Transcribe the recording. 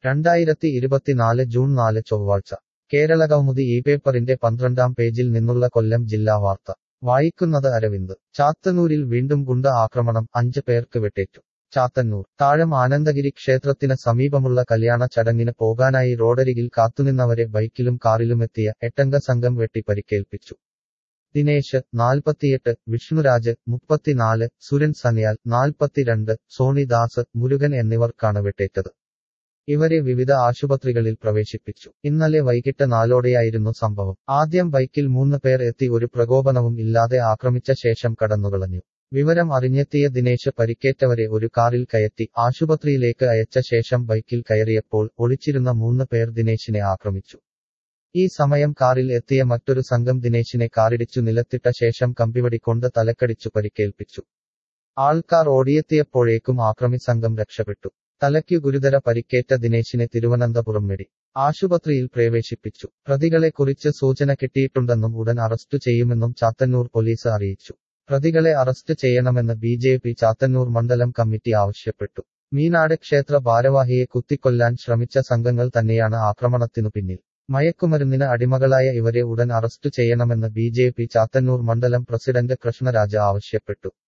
രണ്ടായിരത്തി ഇരുപത്തിനാല് ജൂൺ നാല് ചൊവ്വാഴ്ച കേരളകൗമുദി ഈ പേപ്പറിന്റെ പന്ത്രണ്ടാം പേജിൽ നിന്നുള്ള കൊല്ലം ജില്ലാ വാർത്ത വായിക്കുന്നത് അരവിന്ദ് ചാത്തന്നൂരിൽ വീണ്ടും ഗുണ്ട ആക്രമണം അഞ്ച് പേർക്ക് വെട്ടേറ്റു ചാത്തന്നൂർ താഴം ആനന്ദഗിരി ക്ഷേത്രത്തിന് സമീപമുള്ള കല്യാണ ചടങ്ങിന് പോകാനായി റോഡരികിൽ കാത്തുനിന്നവരെ ബൈക്കിലും കാറിലുമെത്തിയ എട്ടംഗ സംഘം വെട്ടി പരിക്കേൽപ്പിച്ചു ദിനേശ് നാൽപ്പത്തിയെട്ട് വിഷ്ണുരാജ് മുപ്പത്തിനാല് സുരൻ സന്യാൽ നാൽപ്പത്തിരണ്ട് സോണിദാസ് മുരുകൻ എന്നിവർക്കാണ് വെട്ടേറ്റത് ഇവരെ വിവിധ ആശുപത്രികളിൽ പ്രവേശിപ്പിച്ചു ഇന്നലെ വൈകിട്ട് നാലോടെയായിരുന്നു സംഭവം ആദ്യം ബൈക്കിൽ മൂന്ന് പേർ എത്തി ഒരു പ്രകോപനവും ഇല്ലാതെ ആക്രമിച്ച ശേഷം കടന്നുകളഞ്ഞു വിവരം അറിഞ്ഞെത്തിയ ദിനേശ് പരിക്കേറ്റവരെ ഒരു കാറിൽ കയറ്റി ആശുപത്രിയിലേക്ക് അയച്ച ശേഷം ബൈക്കിൽ കയറിയപ്പോൾ ഒളിച്ചിരുന്ന മൂന്ന് പേർ ദിനേശിനെ ആക്രമിച്ചു ഈ സമയം കാറിൽ എത്തിയ മറ്റൊരു സംഘം ദിനേശിനെ കാറിടിച്ചു നിലത്തിട്ട ശേഷം കമ്പിവടി കൊണ്ട് തലക്കടിച്ചു പരിക്കേൽപ്പിച്ചു ആൾക്കാർ ഓടിയെത്തിയപ്പോഴേക്കും ആക്രമി സംഘം രക്ഷപ്പെട്ടു തലയ്ക്കു ഗുരുതര പരിക്കേറ്റ ദിനേശിനെ തിരുവനന്തപുരം മെഡി ആശുപത്രിയിൽ പ്രവേശിപ്പിച്ചു പ്രതികളെക്കുറിച്ച് സൂചന കിട്ടിയിട്ടുണ്ടെന്നും ഉടൻ അറസ്റ്റു ചെയ്യുമെന്നും ചാത്തന്നൂർ പോലീസ് അറിയിച്ചു പ്രതികളെ അറസ്റ്റ് ചെയ്യണമെന്ന് ബി ജെ പി ചാത്തന്നൂർ മണ്ഡലം കമ്മിറ്റി ആവശ്യപ്പെട്ടു മീനാട് ക്ഷേത്ര ഭാരവാഹിയെ കുത്തിക്കൊല്ലാൻ ശ്രമിച്ച സംഘങ്ങൾ തന്നെയാണ് ആക്രമണത്തിനു പിന്നിൽ മയക്കുമരുന്നിന് അടിമകളായ ഇവരെ ഉടൻ അറസ്റ്റു ചെയ്യണമെന്ന് ബി ജെ പി ചാത്തന്നൂർ മണ്ഡലം പ്രസിഡന്റ് കൃഷ്ണരാജ ആവശ്യപ്പെട്ടു